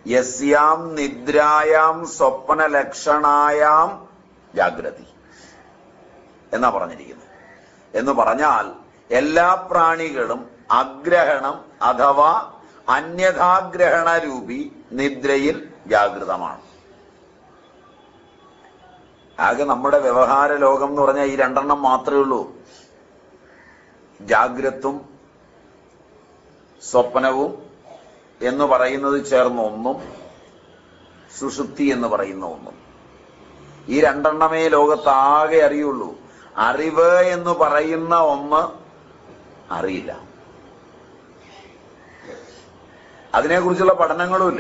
യസ്യാം നിദ്രായാം സ്വപ്നലക്ഷണായാം ജാഗ്രതി എന്നാ പറഞ്ഞിരിക്കുന്നത് എന്ന് പറഞ്ഞാൽ എല്ലാ പ്രാണികളും അഗ്രഹണം അഥവാ അന്യഥാഗ്രഹണ രൂപി നിദ്രയിൽ ജാഗൃതമാണ് ആകെ നമ്മുടെ വ്യവഹാര ലോകം എന്ന് പറഞ്ഞാൽ ഈ രണ്ടെണ്ണം മാത്രമേ ഉള്ളൂ ജാഗ്രത്തും സ്വപ്നവും എന്ന് പറയുന്നത് ചേർന്ന ഒന്നും സുഷുപ്തി എന്ന് പറയുന്ന ഒന്നും ഈ രണ്ടെണ്ണമേ ലോകത്താകെ അറിയുള്ളൂ അറിവ് എന്ന് പറയുന്ന ഒന്ന് അറിയില്ല അതിനെക്കുറിച്ചുള്ള പഠനങ്ങളുമില്ല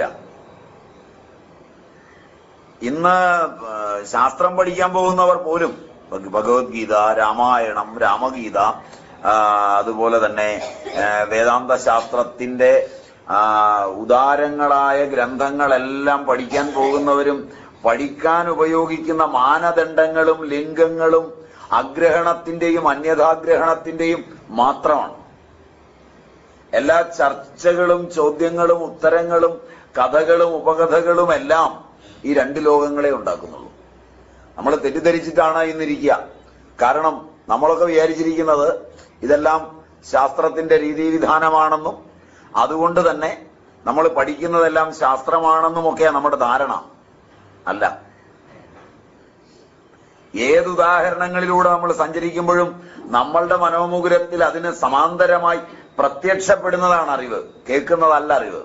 ഇന്ന് ആ, ശാസ്ത്രം പഠിക്കാൻ പോകുന്നവർ പോലും ഭഗ- ഭഗവത്ഗീത രാമായണം രാമഗീത ആ, അതുപോലെ തന്നെ ആ, വേദാന്ത ശാസ്ത്രത്തിന്റെ ആ, ഉദാരങ്ങളായ ഗ്രന്ഥങ്ങളെല്ലാം പഠിക്കാൻ പോകുന്നവരും പഠിക്കാൻ ഉപയോഗിക്കുന്ന മാനദണ്ഡങ്ങളും ലിംഗങ്ങളും അഗ്രഹണത്തിന്റെയും അന്യഥാഗ്രഹണത്തിന്റെയും മാത്രമാണ് എല്ലാ ചർച്ചകളും ചോദ്യങ്ങളും ഉത്തരങ്ങളും കഥകളും ഉപകഥകളും എല്ലാം ഈ രണ്ട് ലോകങ്ങളെ ഉണ്ടാക്കുന്നുള്ളൂ നമ്മൾ തെറ്റിദ്ധരിച്ചിട്ടാണ് ഇന്നിരിക്കുക കാരണം നമ്മളൊക്കെ വിചാരിച്ചിരിക്കുന്നത് ഇതെല്ലാം ശാസ്ത്രത്തിന്റെ രീതിവിധാനമാണെന്നും അതുകൊണ്ട് തന്നെ നമ്മൾ പഠിക്കുന്നതെല്ലാം ശാസ്ത്രമാണെന്നും ഒക്കെയാണ് നമ്മുടെ ധാരണ അല്ല ഏത് ഉദാഹരണങ്ങളിലൂടെ നമ്മൾ സഞ്ചരിക്കുമ്പോഴും നമ്മളുടെ മനോമുകുരത്തിൽ അതിന് സമാന്തരമായി പ്രത്യക്ഷപ്പെടുന്നതാണ് അറിവ് കേൾക്കുന്നതല്ല അറിവ്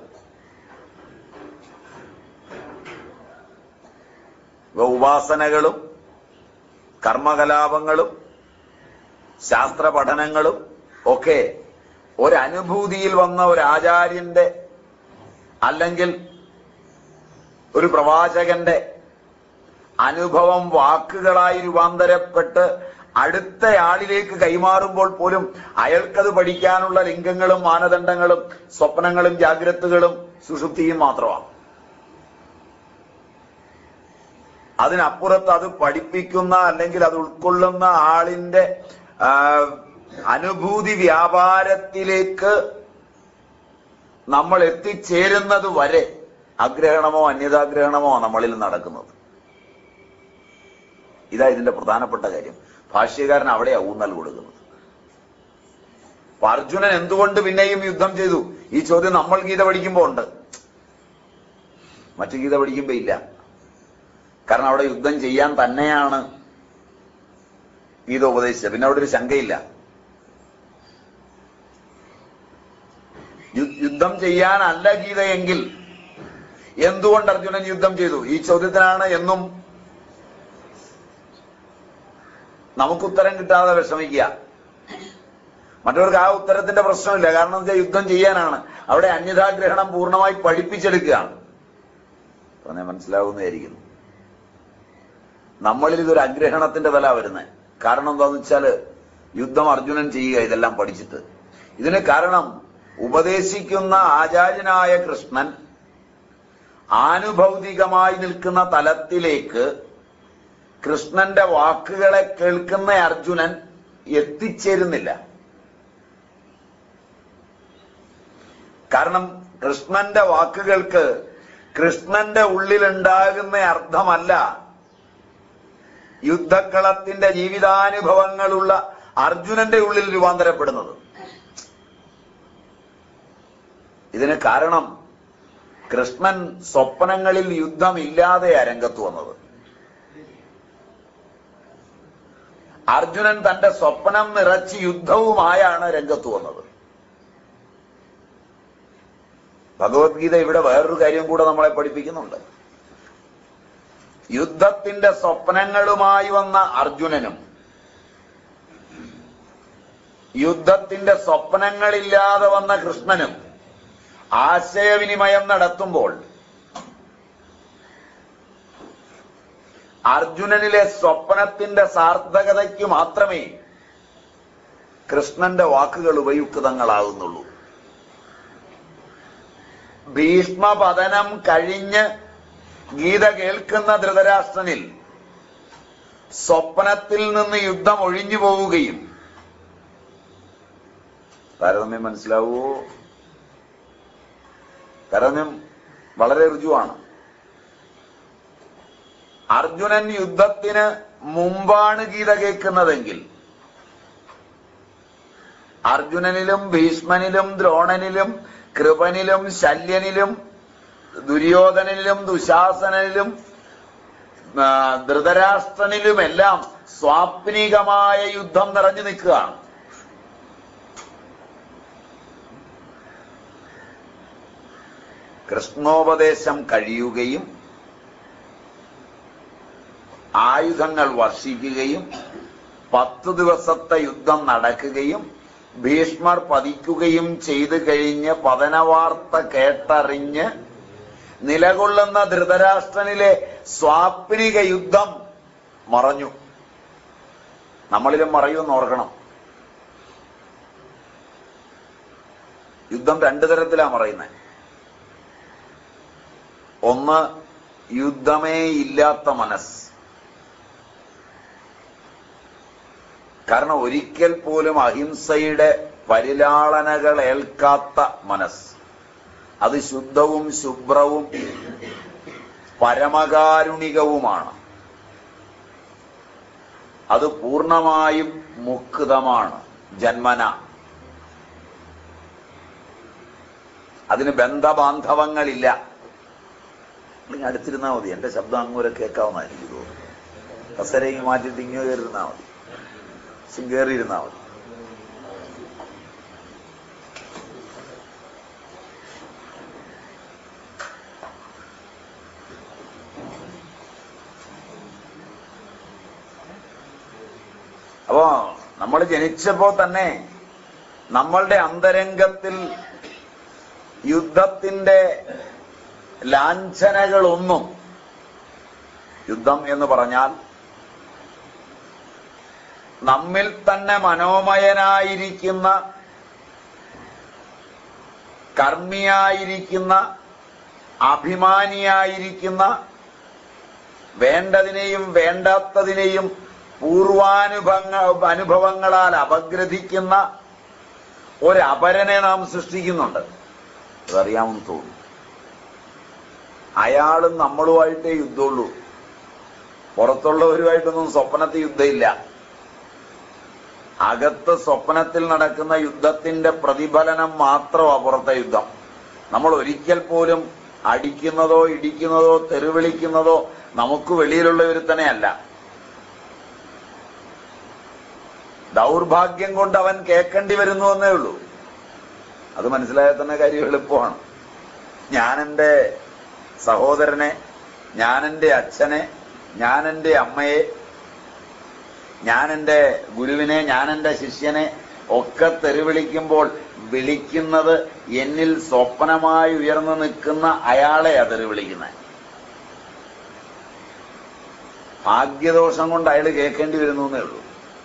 ഇപ്പൊ ഉപാസനകളും കർമ്മകലാപങ്ങളും ശാസ്ത്ര പഠനങ്ങളും ഒക്കെ ഒരനുഭൂതിയിൽ വന്ന ഒരു ആചാര്യന്റെ അല്ലെങ്കിൽ ഒരു പ്രവാചകന്റെ അനുഭവം വാക്കുകളായി രൂപാന്തരപ്പെട്ട് അടുത്തയാളിലേക്ക് കൈമാറുമ്പോൾ പോലും അയാൾക്കത് പഠിക്കാനുള്ള ലിംഗങ്ങളും മാനദണ്ഡങ്ങളും സ്വപ്നങ്ങളും ജാഗ്രതകളും സുഷുപ്തിയും മാത്രമാണ് അതിനപ്പുറത്ത് അത് പഠിപ്പിക്കുന്ന അല്ലെങ്കിൽ അത് ഉൾക്കൊള്ളുന്ന ആളിന്റെ ആ, അനുഭൂതി വ്യാപാരത്തിലേക്ക് നമ്മൾ എത്തിച്ചേരുന്നത് വരെ അഗ്രഹണമോ അന്യതാഗ്രഹണമോ നമ്മളിൽ നടക്കുന്നത് ഇതാ ഇതിന്റെ പ്രധാനപ്പെട്ട കാര്യം ഭാഷ്യകാരൻ അവിടെയാ ഊന്നൽ കൊടുക്കുന്നത് അപ്പൊ അർജുനൻ എന്തുകൊണ്ട് പിന്നെയും യുദ്ധം ചെയ്തു ഈ ചോദ്യം നമ്മൾ ഗീത പഠിക്കുമ്പോ ഉണ്ട് മറ്റു ഗീത പഠിക്കുമ്പോ ഇല്ല കാരണം അവിടെ യുദ്ധം ചെയ്യാൻ തന്നെയാണ് ഗീത ഉപദേശിച്ചത് പിന്നെ അവിടെ ഒരു ശങ്കയില്ല യു- യുദ്ധം ചെയ്യാനല്ല ഗീതയെങ്കിൽ എന്തുകൊണ്ട് അർജുനൻ യുദ്ധം ചെയ്തു ഈ ചോദ്യത്തിനാണ് എന്നും നമുക്ക് ഉത്തരം കിട്ടാതെ വിഷമിക്കുക മറ്റവർക്ക് ആ ഉത്തരത്തിന്റെ പ്രശ്നമില്ല കാരണം എന്താ വെച്ചാൽ യുദ്ധം ചെയ്യാനാണ് അവിടെ അന്യതാഗ്രഹണം പൂർണ്ണമായി പഠിപ്പിച്ചെടുക്കുകയാണ് പറഞ്ഞാൽ മനസ്സിലാവുന്നതായിരിക്കുന്നു നമ്മളിൽ ഇതൊരു അഗ്രഹണത്തിന്റെ തല വരുന്നത് കാരണം എന്താന്ന് വെച്ചാല് യുദ്ധം അർജുനൻ ചെയ്യുക ഇതെല്ലാം പഠിച്ചിട്ട് ഇതിന് കാരണം ഉപദേശിക്കുന്ന ആചാര്യനായ കൃഷ്ണൻ ആനുഭൗതികമായി നിൽക്കുന്ന തലത്തിലേക്ക് കൃഷ്ണന്റെ വാക്കുകളെ കേൾക്കുന്ന അർജുനൻ എത്തിച്ചേരുന്നില്ല കാരണം കൃഷ്ണന്റെ വാക്കുകൾക്ക് കൃഷ്ണന്റെ ഉള്ളിലുണ്ടാകുന്ന അർത്ഥമല്ല യുദ്ധക്കളത്തിന്റെ ജീവിതാനുഭവങ്ങളുള്ള അർജുനന്റെ ഉള്ളിൽ രൂപാന്തരപ്പെടുന്നത് ഇതിന് കാരണം കൃഷ്ണൻ സ്വപ്നങ്ങളിൽ യുദ്ധമില്ലാതെ രംഗത്ത് വന്നത് അർജുനൻ തന്റെ സ്വപ്നം നിറച്ച് യുദ്ധവുമായാണ് രംഗത്ത് വന്നത് ഭഗവത്ഗീത ഇവിടെ വേറൊരു കാര്യം കൂടെ നമ്മളെ പഠിപ്പിക്കുന്നുണ്ട് യുദ്ധത്തിന്റെ സ്വപ്നങ്ങളുമായി വന്ന അർജുനനും യുദ്ധത്തിന്റെ സ്വപ്നങ്ങളില്ലാതെ വന്ന കൃഷ്ണനും ആശയവിനിമയം നടത്തുമ്പോൾ അർജുനനിലെ സ്വപ്നത്തിന്റെ സാർത്ഥകതയ്ക്ക് മാത്രമേ കൃഷ്ണന്റെ വാക്കുകൾ ഉപയുക്തങ്ങളാകുന്നുള്ളൂ ഭീഷ്മപതനം കഴിഞ്ഞ് ഗീത കേൾക്കുന്ന ധൃതരാഷ്ട്രനിൽ സ്വപ്നത്തിൽ നിന്ന് യുദ്ധം ഒഴിഞ്ഞു പോവുകയും താരതമ്യം മനസ്സിലാവുമോ കാരണം വളരെ ഋജുവാണ് അർജുനൻ യുദ്ധത്തിന് മുമ്പാണ് ഗീത കേൾക്കുന്നതെങ്കിൽ അർജുനനിലും ഭീഷ്മനിലും ദ്രോണനിലും കൃപനിലും ശല്യനിലും ദുര്യോധനനിലും ദുശാസനനിലും ആ, ധൃതരാഷ്ട്രനിലുമെല്ലാം സ്വാപ്നികമായ യുദ്ധം നിറഞ്ഞു നിൽക്കുകയാണ് കൃഷ്ണോപദേശം കഴിയുകയും ആയുധങ്ങൾ വർഷിക്കുകയും പത്തു ദിവസത്തെ യുദ്ധം നടക്കുകയും ഭീഷ്മർ പതിക്കുകയും ചെയ്തു കഴിഞ്ഞ് പതനവാർത്ത കേട്ടറിഞ്ഞ് നിലകൊള്ളുന്ന ധൃതരാഷ്ട്രനിലെ സ്വാപ്നിക യുദ്ധം മറഞ്ഞു നമ്മളിലും മറയുമെന്ന് ഓർക്കണം യുദ്ധം രണ്ടു തരത്തിലാ മറയുന്നത് ഒന്ന് യുദ്ധമേ ഇല്ലാത്ത മനസ്സ് കാരണം ഒരിക്കൽ പോലും അഹിംസയുടെ പരിലാളനകൾ ഏൽക്കാത്ത മനസ്സ് അത് ശുദ്ധവും ശുഭ്രവും പരമകാരുണികവുമാണ് അത് പൂർണ്ണമായും മുക്തമാണ് ജന്മന അതിന് ബന്ധബാന്ധവങ്ങളില്ല നിങ്ങൾ അടുത്തിരുന്നാൽ മതി എന്റെ ശബ്ദം അങ്ങൂരെ കേൾക്കാവുന്ന എനിക്ക് തോന്നുന്നു കസരയും മാറ്റിയിട്ട് ഇങ്ങോ കയറിയിരുന്നാൽ മതി കയറിയിരുന്നാൽ മതി അപ്പോ നമ്മൾ ജനിച്ചപ്പോ തന്നെ നമ്മളുടെ അന്തരംഗത്തിൽ യുദ്ധത്തിന്റെ ലാഞ്ചനകളൊന്നും യുദ്ധം എന്ന് പറഞ്ഞാൽ നമ്മിൽ തന്നെ മനോമയനായിരിക്കുന്ന കർമ്മിയായിരിക്കുന്ന അഭിമാനിയായിരിക്കുന്ന വേണ്ടതിനെയും വേണ്ടാത്തതിനെയും പൂർവാനുഭവ അനുഭവങ്ങളാൽ അപഗ്രഥിക്കുന്ന ഒരപരനെ നാം സൃഷ്ടിക്കുന്നുണ്ട് അതറിയാമെന്ന് തോന്നുന്നു അയാളും നമ്മളുമായിട്ടേ യുദ്ധമുള്ളൂ പുറത്തുള്ളവരുമായിട്ടൊന്നും സ്വപ്നത്തിൽ യുദ്ധമില്ല അകത്ത് സ്വപ്നത്തിൽ നടക്കുന്ന യുദ്ധത്തിന്റെ പ്രതിഫലനം മാത്രമാ പുറത്തെ യുദ്ധം നമ്മൾ ഒരിക്കൽ പോലും അടിക്കുന്നതോ ഇടിക്കുന്നതോ തെരുവിളിക്കുന്നതോ നമുക്ക് വെളിയിലുള്ള ഒരുത്തനെയല്ല ദൗർഭാഗ്യം കൊണ്ട് അവൻ കേൾക്കേണ്ടി വരുന്നു എന്നേ ഉള്ളൂ അത് മനസ്സിലായാൽ തന്നെ കാര്യം എളുപ്പമാണ് ഞാൻ എൻ്റെ സഹോദരനെ ഞാൻ എൻ്റെ അച്ഛനെ ഞാൻ എൻ്റെ അമ്മയെ ഞാൻ എൻ്റെ ഗുരുവിനെ ഞാൻ എൻ്റെ ശിഷ്യനെ ഒക്കെ തെരുവിളിക്കുമ്പോൾ വിളിക്കുന്നത് എന്നിൽ സ്വപ്നമായി ഉയർന്നു നിൽക്കുന്ന അയാളെയാ തെരുവിളിക്കുന്നത് ഭാഗ്യദോഷം കൊണ്ട് അയാൾ കേൾക്കേണ്ടി വരുന്നു എന്നേ ഉള്ളൂ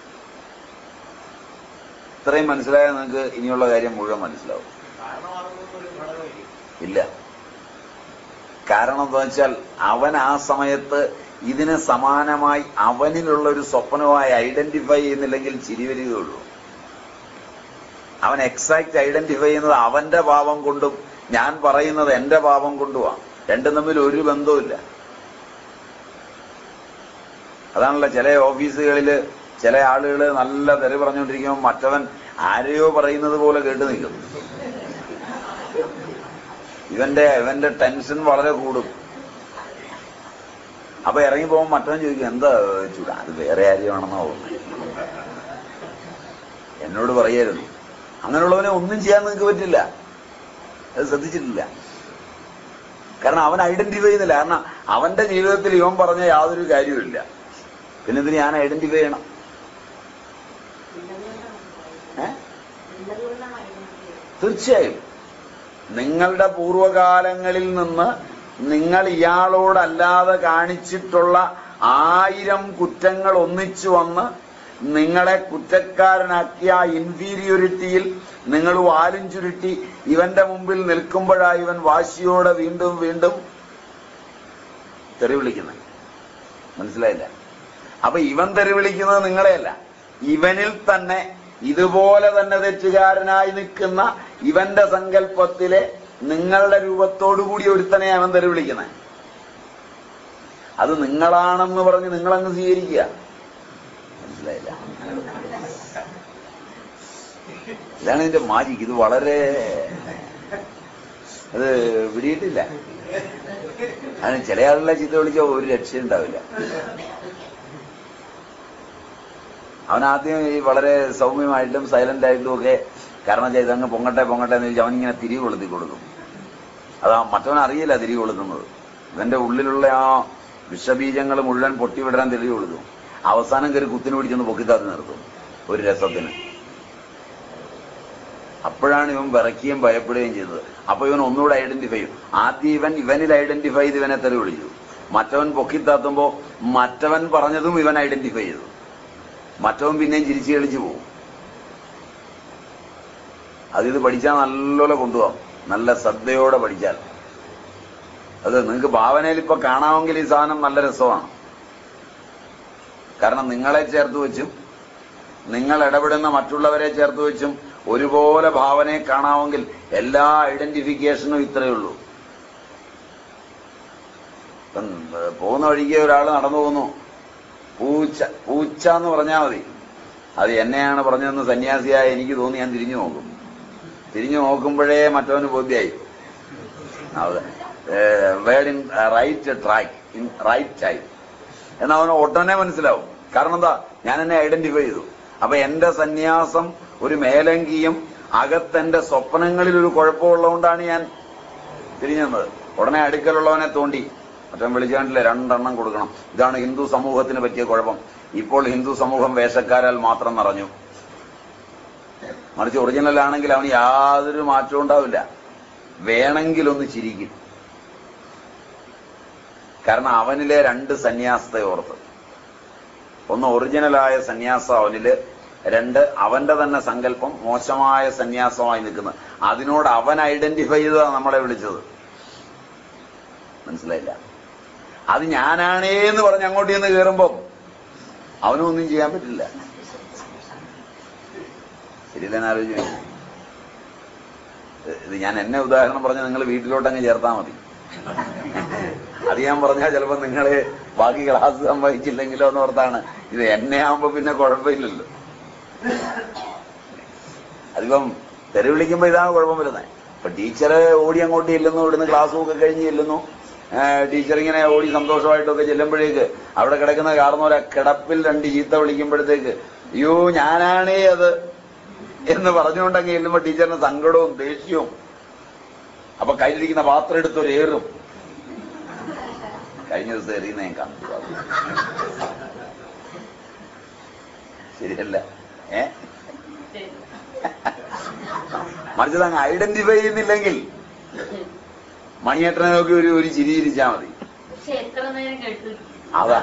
ഇത്രയും മനസ്സിലായാൽ നിങ്ങൾക്ക് ഇനിയുള്ള കാര്യം മുഴുവൻ മനസ്സിലാവും കാരണമാകുന്നൊരു ഘടകമില്ല ഇല്ല കാരണം എന്താ വെച്ചാൽ അവൻ ആ സമയത്ത് ഇതിന് സമാനമായി അവനിലുള്ള ഒരു സ്വപ്നമായി ഐഡന്റിഫൈ ചെയ്യുന്നില്ലെങ്കിൽ ചിരി വരികയുള്ളൂ അവൻ എക്സാക്ട് ഐഡന്റിഫൈ ചെയ്യുന്നത് അവന്റെ പാപം കൊണ്ടും ഞാൻ പറയുന്നത് എന്റെ പാപം കൊണ്ടുമാണ് രണ്ടും തമ്മിൽ ഒരു ബന്ധവുമില്ല അതാണല്ലോ ചില ഓഫീസുകളിൽ ചില ആളുകൾ നല്ല തെറി പറഞ്ഞുകൊണ്ടിരിക്കുമ്പോൾ മറ്റവൻ ആരെയോ പറയുന്നത് പോലെ കേട്ട് നിൽക്കും ഇവന്റെ ഇവന്റെ ടെൻഷൻ വളരെ കൂടും അപ്പൊ ഇറങ്ങി പോകുമ്പോൾ മറ്റവൻ ചോദിക്കും എന്താ ചൂട് അത് വേറെ കാര്യമാണെന്നാ തോന്നുന്നത് എന്നോട് പറയായിരുന്നു അങ്ങനെയുള്ളവനെ ഒന്നും ചെയ്യാൻ നിങ്ങൾക്ക് പറ്റില്ല അത് ശ്രദ്ധിച്ചിട്ടില്ല കാരണം അവൻ ഐഡന്റിഫൈ ചെയ്യുന്നില്ല കാരണം അവന്റെ ജീവിതത്തിൽ ഇവൻ പറഞ്ഞ യാതൊരു കാര്യവുമില്ല പിന്നെ ഇതിന് ഞാൻ ഐഡന്റിഫൈ ചെയ്യണം ഏ തീർച്ചയായും നിങ്ങളുടെ പൂർവകാലങ്ങളിൽ നിന്ന് നിങ്ങൾ ഇയാളോടല്ലാതെ കാണിച്ചിട്ടുള്ള ആയിരം കുറ്റങ്ങൾ ഒന്നിച്ചു വന്ന് നിങ്ങളെ കുറ്റക്കാരനാക്കിയ ആ ഇൻഫീരിയോറിറ്റിയിൽ നിങ്ങൾ വാലും ചുരുട്ടി ഇവന്റെ മുമ്പിൽ നിൽക്കുമ്പോഴാ ഇവൻ വാശിയോടെ വീണ്ടും വീണ്ടും തെറി വിളിക്കുന്നത് മനസ്സിലായില്ല അപ്പൊ ഇവൻ തെറി വിളിക്കുന്നത് നിങ്ങളെയല്ല ഇവനിൽ തന്നെ ഇതുപോലെ തന്നെ തെറ്റുകാരനായി നിൽക്കുന്ന ഇവന്റെ സങ്കല്പത്തിലെ നിങ്ങളുടെ രൂപത്തോടു കൂടി ഒരുത്തനെ അവൻ തെറി വിളിക്കുന്നത് അത് നിങ്ങളാണെന്ന് പറഞ്ഞ് നിങ്ങളങ്ങ് സ്വീകരിക്കുക മനസ്സിലായില്ല ഇതാണ് ഇതിന്റെ മാജിക് ഇത് വളരെ അത് പിടിയിട്ടില്ല അതിന് ചില ആളുകളെ ചീത്ത വിളിച്ചാൽ ഒരു രക്ഷയുണ്ടാവില്ല അവൻ ആദ്യം ഈ വളരെ സൗമ്യമായിട്ടും സൈലന്റ് ആയിട്ടും ഒക്കെ കാരണം ചെയ്ത് അങ്ങ് പൊങ്ങട്ടെ പൊങ്ങട്ടെ എന്ന് ചോദിച്ചാൽ അവനിങ്ങനെ തിരികെ കൊളുത്തി കൊടുക്കും അതാ മറ്റവൻ അറിയില്ല തിരികെ കൊളുത്തുന്നത് ഇവന്റെ ഉള്ളിലുള്ള ആ വിഷബീജങ്ങൾ മുഴുവൻ പൊട്ടിവിടാൻ തിരികെ കൊളുത്തും അവസാനം കയറി കുത്തിന് പിടിച്ചൊന്ന് പൊക്കിത്താത്തി നിർത്തും ഒരു രസത്തിന് അപ്പോഴാണ് ഇവൻ വിറയ്ക്കുകയും ഭയപ്പെടുകയും ചെയ്തത് അപ്പൊ ഇവൻ ഒന്നുകൂടെ ഐഡന്റിഫൈ ചെയ്യും ആദ്യം ഇവൻ ഇവനിൽ ഐഡന്റിഫൈ ചെയ്ത് ഇവനെ തെറി വിളിച്ചു മറ്റവൻ പൊക്കിത്താത്തുമ്പോ മറ്റവൻ പറഞ്ഞതും ഇവൻ ഐഡന്റിഫൈ ചെയ്തു മറ്റവൻ പിന്നെയും ചിരിച്ചു കളിച്ചു പോകും അതിത് പഠിച്ചാൽ നല്ലോലെ കൊണ്ടുപോകാം നല്ല ശ്രദ്ധയോടെ പഠിച്ചാൽ അത് നിങ്ങൾക്ക് ഭാവനയിൽ ഇപ്പൊ കാണാമെങ്കിൽ ഈ സാധനം നല്ല രസമാണ് കാരണം നിങ്ങളെ ചേർത്ത് വെച്ചും നിങ്ങൾ ഇടപെടുന്ന മറ്റുള്ളവരെ ചേർത്ത് വെച്ചും ഒരുപോലെ ഭാവനയെ കാണാമെങ്കിൽ എല്ലാ ഐഡന്റിഫിക്കേഷനും ഇത്രയേ ഉള്ളൂ ഇപ്പം ഏഹ്, പോകുന്ന വഴിക്ക് ഒരാൾ നടന്നു പോകുന്നു പൂച്ച പൂച്ച എന്ന് പറഞ്ഞാൽ മതി അത് എന്നെയാണ് പറഞ്ഞതെന്ന് സന്യാസിയായ എനിക്ക് തോന്നി ഞാൻ തിരിഞ്ഞു നോക്കും തിരിഞ്ഞു നോക്കുമ്പോഴേ മറ്റവന് ബോധ്യായി word in right track in right time എന്നവന് ഒട്ടനെ മനസ്സിലാവും കാരണം എന്താ ഞാൻ എന്നെ ഐഡന്റിഫൈ ചെയ്തു അപ്പൊ എന്റെ സന്യാസം ഒരു മേലങ്കിയും അകത്തെന്റെ സ്വപ്നങ്ങളിൽ ഒരു കുഴപ്പമുള്ളതുകൊണ്ടാണ് ഞാൻ തിരിഞ്ഞത് ഉടനെ അടുക്കലുള്ളവനെ തോണ്ടി മറ്റം വിളിച്ചാണ്ടില്ല രണ്ടെണ്ണം കൊടുക്കണം ഇതാണ് ഹിന്ദു സമൂഹത്തിന് പറ്റിയ കുഴപ്പം ഇപ്പോൾ ഹിന്ദു സമൂഹം വേഷക്കാരാൽ മാത്രം നിറഞ്ഞു മറിച്ച് ഒറിജിനൽ ആണെങ്കിൽ അവന് യാതൊരു മാറ്റവും ഉണ്ടാവില്ല വേണമെങ്കിൽ ഒന്ന് ചിരിക്കും കാരണം അവനിലെ രണ്ട് സന്യാസത്തെ ഓർത്ത് ഒന്ന് ഒറിജിനലായ സന്യാസം അവനില് രണ്ട് അവന്റെ തന്നെ സങ്കല്പം മോശമായ സന്യാസമായി നിൽക്കുന്നത് അതിനോട് അവൻ ഐഡന്റിഫൈ ചെയ്തതാണ് നമ്മളെ വിളിച്ചത് മനസ്സിലായില്ല അത് ഞാനാണേ എന്ന് പറഞ്ഞ് അങ്ങോട്ട് ചെന്ന് കയറുമ്പം അവനും ഒന്നും ചെയ്യാൻ പറ്റില്ല ശരിയല്ലെന്ന് ആലോചിച്ചു ഇത് ഞാൻ എന്നെ ഉദാഹരണം പറഞ്ഞ് നിങ്ങൾ വീട്ടിലോട്ടങ്ങ് ചേർത്താൽ മതി അത് ഞാൻ പറഞ്ഞാൽ ചിലപ്പോ നിങ്ങള് ബാക്കി ക്ലാസ് സംഭവിച്ചില്ലെങ്കിലോ എന്ന് ഓർത്താണ് ഇത് എന്നെ ആവുമ്പോ പിന്നെ കുഴപ്പമില്ലല്ലോ അതിപ്പം തെറി വിളിക്കുമ്പോ ഇതാണ് കുഴപ്പം വരുന്നത് ഇപ്പൊ ടീച്ചറ് ഓടി അങ്ങോട്ട് ചെല്ലുന്നു ഇവിടുന്ന് ക്ലാസ്സും ഒക്കെ കഴിഞ്ഞ് ചെല്ലുന്നു ടീച്ചർ ഇങ്ങനെ ഓടി സന്തോഷമായിട്ടൊക്കെ ചെല്ലുമ്പോഴേക്ക് അവിടെ കിടക്കുന്ന കാർന്നോരെ കിടപ്പിൽ രണ്ട് ചീത്ത വിളിക്കുമ്പോഴത്തേക്ക് അയ്യോ ഞാനാണേ അത് എന്ന് പറഞ്ഞുകൊണ്ടങ്ങ് ചെല്ലുമ്പോ ടീച്ചറിന് സങ്കടവും ദേഷ്യവും അപ്പൊ കയ്യിലിരിക്കുന്ന പാത്രം എടുത്തൊരു ഏറും കഴിഞ്ഞ ദിവസം എറിയുന്ന ഞാൻ കണ്ടു അത്. ശരിയല്ല ഏ മറിച്ചത് അങ്ങ് ഐഡന്റിഫൈ ചെയ്യുന്നില്ലെങ്കിൽ മണിയേട്ടനെ നോക്കി ഒരു ഒരു ചിരി ചിരിച്ചാ മതി പക്ഷെ എത്ര നേരം കേട്ടു അതാ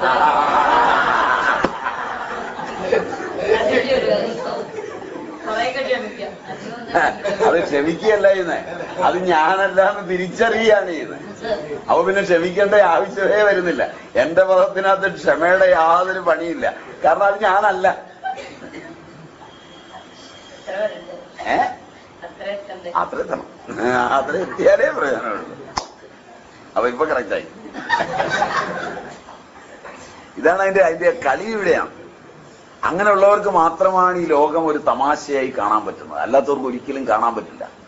കൊറേ ക്ഷമിക്കാം അത് ക്ഷമിക്കുകയല്ല ചെയ്യുന്നേ അത് ഞാനല്ലാന്ന് തിരിച്ചറിയുകയാണ് ചെയ്യുന്നത് അപ്പൊ പിന്നെ ക്ഷമിക്കേണ്ട ആവശ്യമേ വരുന്നില്ല എന്റെ പദത്തിനകത്ത് ക്ഷമയുടെ യാതൊരു പണിയില്ല കാരണം അത് ഞാനല്ല എത്ര പേരുണ്ട് ഏ അത്ര എത്തണ്ടേ അത്ര എത്തണം അത്ര എത്തിയാലേ പ്രയോജനമുള്ളൂ അപ്പൊ ഇപ്പൊ കറക്റ്റായി ഇതാണ് അതിന്റെ അതിന്റെ കളി ഇവിടെയാണ് അങ്ങനെയുള്ളവർക്ക് മാത്രമാണ് ഈ ലോകം ഒരു തമാശയായി കാണാൻ പറ്റുന്നത് അല്ലാത്തവർക്ക് ഒരിക്കലും കാണാൻ പറ്റില്ല